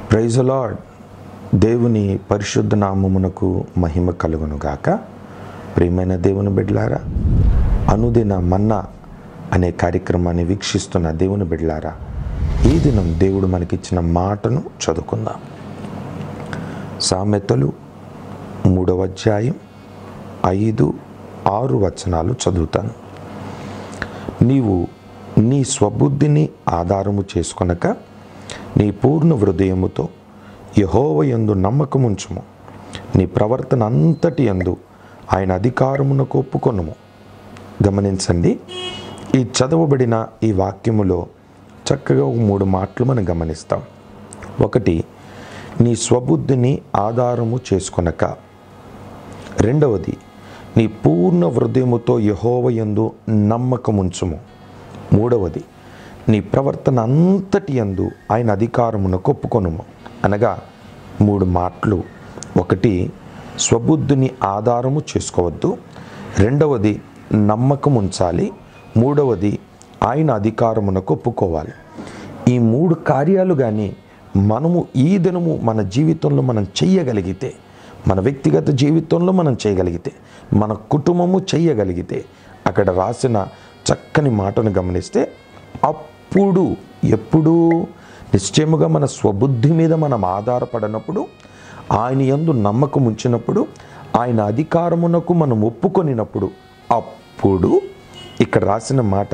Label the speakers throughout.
Speaker 1: praise lord దేవుని పరిశుద్ధ నామమునకు మహిమ కలుగును గాక ప్రియమైన దేవుని బిడ్డలారా అనుదిన మన్నా అనే కార్యక్రమాన్ని వీక్షిస్తున్న దేవుని బిడ్డలారా ఈ దినం దేవుడు మనకిచ్చిన మాటను చదువుకుందాం సామెతలు మూడవ అధ్యాయం ఐదు ఆరు వచనాలు చదువుతాను నీవు నీ స్వబుద్ధిని ఆధారము చేసుకొనక నీ పూర్ణ హృదయముతో యహోవ యందు నమ్మకముంచుము నీ ప్రవర్తన అంతటి యందు ఆయన అధికారమునకు ఒప్పుకొనుము గమనించండి ఈ చదవబడిన ఈ వాక్యములో చక్కగా ఒక మూడు మాటలు మనం గమనిస్తాం ఒకటి నీ స్వబుద్ధిని ఆధారము చేసుకొనక రెండవది నీ పూర్ణ హృదయముతో యహోవయందు నమ్మకముంచుము మూడవది నీ ప్రవర్తన అంతటి యందు ఆయన అధికారమునకు ఒప్పుకొనుము అనగా మూడు మాటలు ఒకటి స్వబుద్ధిని ఆధారము చేసుకోవద్దు రెండవది నమ్మకం ఉంచాలి మూడవది ఆయన అధికారమునకు ఒప్పుకోవాలి ఈ మూడు కార్యాలు కానీ మనము ఈ దినము మన జీవితంలో మనం చెయ్యగలిగితే మన వ్యక్తిగత జీవితంలో మనం చేయగలిగితే మన కుటుంబము చెయ్యగలిగితే అక్కడ రాసిన చక్కని మాటను గమనిస్తే అప్పుడు ఎప్పుడు నిశ్చయముగా మన స్వబుద్ధి మీద మనం ఆధారపడినప్పుడు ఆయన యందు నమ్మకం ఉంచినప్పుడు ఆయన అధికారమునకు మనం ఒప్పుకొనినప్పుడు అప్పుడు ఇక్కడ రాసిన మాట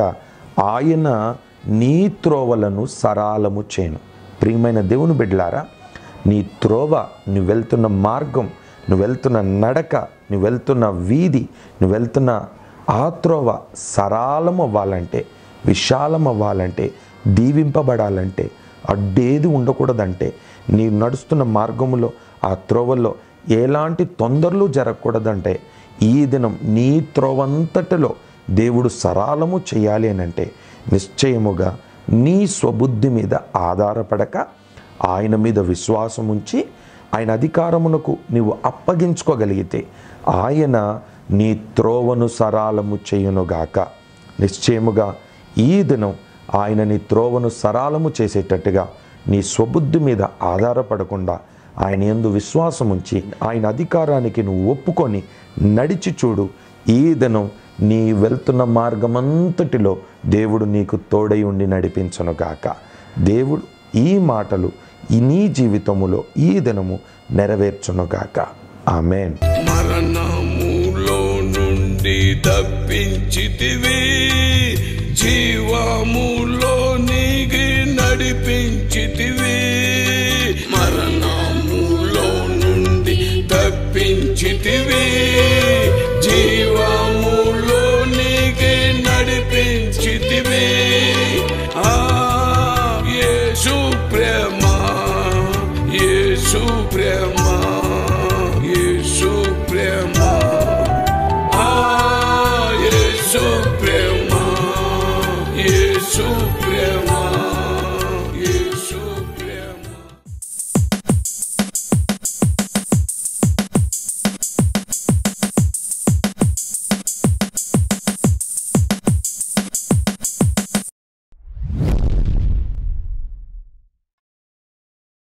Speaker 1: ఆయన నీ త్రోవలను సరాలము చేయను ప్రియమైన దేవుని బిడ్డలారా నీ త్రోవ నువ్వు వెళ్తున్న మార్గం నువ్వు వెళ్తున్న నడక నువ్వు వెళ్తున్న వీధి నువ్వు వెళ్తున్న ఆ త్రోవ సరాలం అవ్వాలంటే విశాలం అవ్వాలంటే దీవింపబడాలంటే అడ్డేది ఉండకూడదంటే నీ నడుస్తున్న మార్గములో ఆ త్రోవల్లో ఎలాంటి తొందరలు జరగకూడదంటే ఈ దినం నీ త్రోవంతటిలో దేవుడు సరాలము చేయాలి అని అంటే నిశ్చయముగా నీ స్వబుద్ధి మీద ఆధారపడక ఆయన మీద విశ్వాసం ఉంచి ఆయన అధికారమునకు నీవు అప్పగించుకోగలిగితే ఆయన నీ త్రోవను సరాలము చేయునుగాక నిశ్చయముగా ఈ దినం ఆయన నీ త్రోవను సరాలము చేసేటట్టుగా నీ స్వబుద్ధి మీద ఆధారపడకుండా ఆయన ఎందు విశ్వాసం ఉంచి ఆయన అధికారానికి నువ్వు ఒప్పుకొని నడిచి చూడు ఈ దినం నీ వెళ్తున్న మార్గమంతటిలో దేవుడు నీకు తోడై ఉండి నడిపించనుగాక దేవుడు ఈ మాటలు ఈ నీ జీవితములో ఈ దినము నెరవేర్చునుగాక ఆమెన్
Speaker 2: మరణములో నుండి తప్పించితివి జీవములో నీగి నడిపించితివి మరణములో నుండి తప్పించితివి జీవములో నీగి నడిపించితివి ఆ యేసు ప్రేమ యేసు ప్రేమ